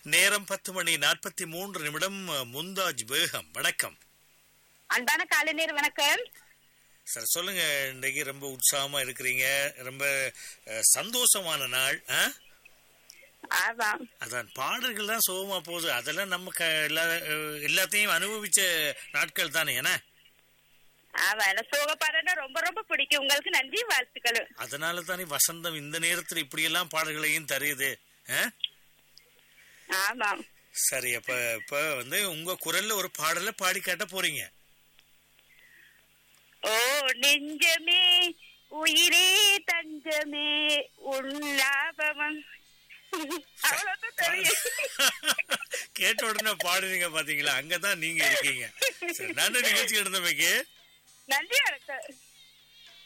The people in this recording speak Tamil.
நேரம் பத்து மணி நாற்பத்தி மூன்று நிமிடம் முந்தாஜ் பேகம் வணக்கம் அன்பான காலை நேர வணக்கம் சார் சொல்லுங்க இன்னைக்கு ரொம்ப உற்சாகமா இருக்கிறீங்க ரொம்ப அஹ், சந்தோஷமான நாள் ஆ? ஆமாம் அதான் பாடல்கள் தான் சுகமா போகுது அதெல்லாம் நம்ம க- எல்லா அஹ், எல்லாத்தையும் அனுபவிச்ச நாட்கள் தானே என்ன ஆமா எனக்கு சோக பாடல்னா ரொம்ப ரொம்ப பிடிக்கும் உங்களுக்கு நன்றி வாழ்த்துக்கள் அதனால தானே வசந்தம் இந்த நேரத்துல இப்படியெல்லாம் பாடல்களையும் தருது ஆ? ஆமாம் சரி அப்ப இப்ப வந்து உங்க குரல்ல ஒரு பாடலை பாடி காட்ட போறீங்க ஓ நெஞ்சமே உயிரே தஞ்சமே உன் லாபமம் அவ்வளவுதான் தெரியும் கேட்ட உடனே பாடுறீங்க பாத்தீங்களா அங்கதான் நீங்க இருக்கீங்க சரி, நன்றி நிகழ்ச்சி இருந்தமைக்கு நன்றி வணக்கம்